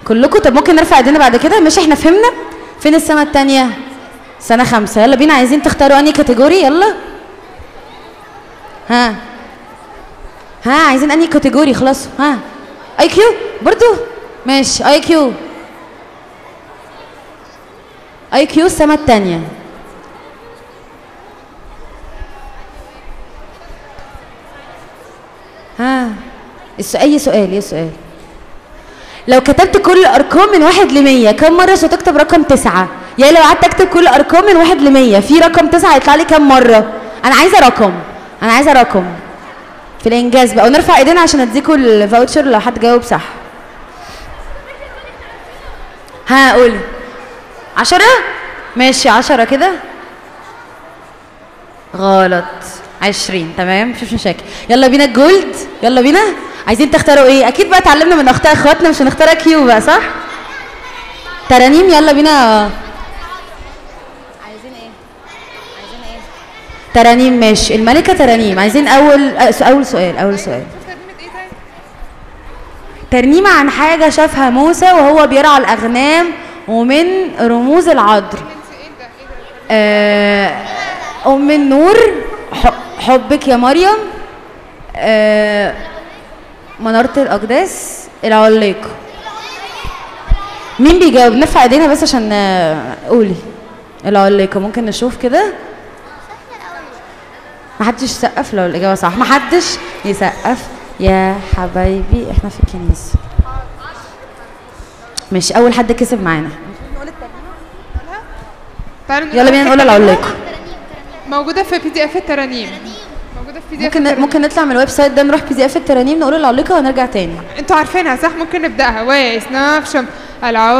كلكم طب ممكن نرفع ايدينا بعد كده مش احنا فهمنا فين السنه التانية سنه خمسة يلا بينا عايزين تختاروا انهي كاتيجوري يلا ها ها عايزين انهي كاتيجوري خلاص ها اي كيو برضو ماشي اي كيو اي كيو السنه التانية ها الس- اي سؤال اي سؤال لو كتبت كل الارقام من واحد لمية كم مرة ستكتب رقم تسعة يعني لو قعدت اكتب كل الارقام من واحد لمية في رقم تسعة هيطلع لي كم مرة انا عايزة رقم انا عايزة رقم في الانجاز بقى ونرفع ايدينا عشان اديكوا الفاوتشر لو حد جاوب صح ها قولي عشرة ماشي عشرة كده غلط عشرين تمام مفيش مشاكل يلا بينا الجولد يلا بينا عايزين تختاروا ايه اكيد بقى اتعلمنا من اختها اخواتنا مش هنختارها كيو بقى صح ترانيم يلا بينا عايزين ايه عايزين ايه ترانيم ماشي الملكه ترانيم عايزين اول أه، اول سؤال اول سؤال ترنيمة عن حاجة شافها موسى وهو بيرعى الأغنام ومن رموز العذر آه، أم النور ح- حبك يا مريم آه، منارة الأقداس العليقة مين بيجاوب نرفع ايدينا بس عشان آه، قولي العليقة ممكن نشوف كده محدش يسقف لو الإجابة صح محدش يسقف يا حبايبي احنا في الكنيسة مش أول حد كسب معانا تعالوا يلا بينا نقول العليقة موجودة في بي دي اف الترانيم موجودة في بي دي اف ممكن ممكن نطلع من الويب سايت ده نروح بي دي اف الترانيم نقول العليقة ونرجع تاني انتوا عارفينها صح ممكن نبدأها ويس نفشم العو